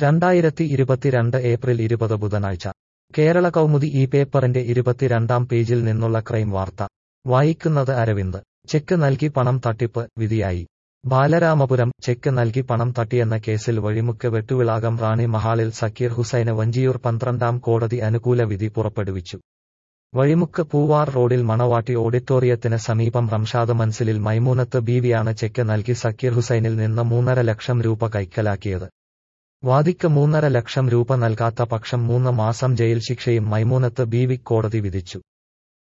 രണ്ടായിരത്തി ഇരുപത്തിരണ്ട് ഏപ്രിൽ ഇരുപത് ബുധനാഴ്ച കേരള കൗമുദി ഈ പേപ്പറിന്റെ ഇരുപത്തിരണ്ടാം പേജിൽ നിന്നുള്ള ക്രൈം വാർത്ത വായിക്കുന്നത് അരവിന്ദ് ചെക്ക് നൽകി പണം തട്ടിപ്പ് വിധിയായി ബാലരാമപുരം ചെക്ക് നൽകി പണം തട്ടിയെന്ന കേസിൽ വഴിമുക്ക് വെട്ടുവിളാകം റാണി മഹാളിൽ സക്കീർ ഹുസൈന് വഞ്ചിയൂർ പന്ത്രണ്ടാം കോടതി അനുകൂല വിധി പുറപ്പെടുവിച്ചു വഴിമുക്ക് പൂവാർ റോഡിൽ മണവാട്ടി ഓഡിറ്റോറിയത്തിന് സമീപം റംഷാദ് മൻസിലിൽ മൈമൂനത്ത് ബീവിയാണ് ചെക്ക് നൽകി സക്കീർ ഹുസൈനിൽ നിന്ന് മൂന്നര ലക്ഷം രൂപ കൈക്കലാക്കിയത് വാദിക്ക് മൂന്നര ലക്ഷം രൂപ നൽകാത്ത പക്ഷം മൂന്ന് മാസം ജയിൽ ശിക്ഷയും മൈമൂനത്ത് ബീവി കോടതി വിധിച്ചു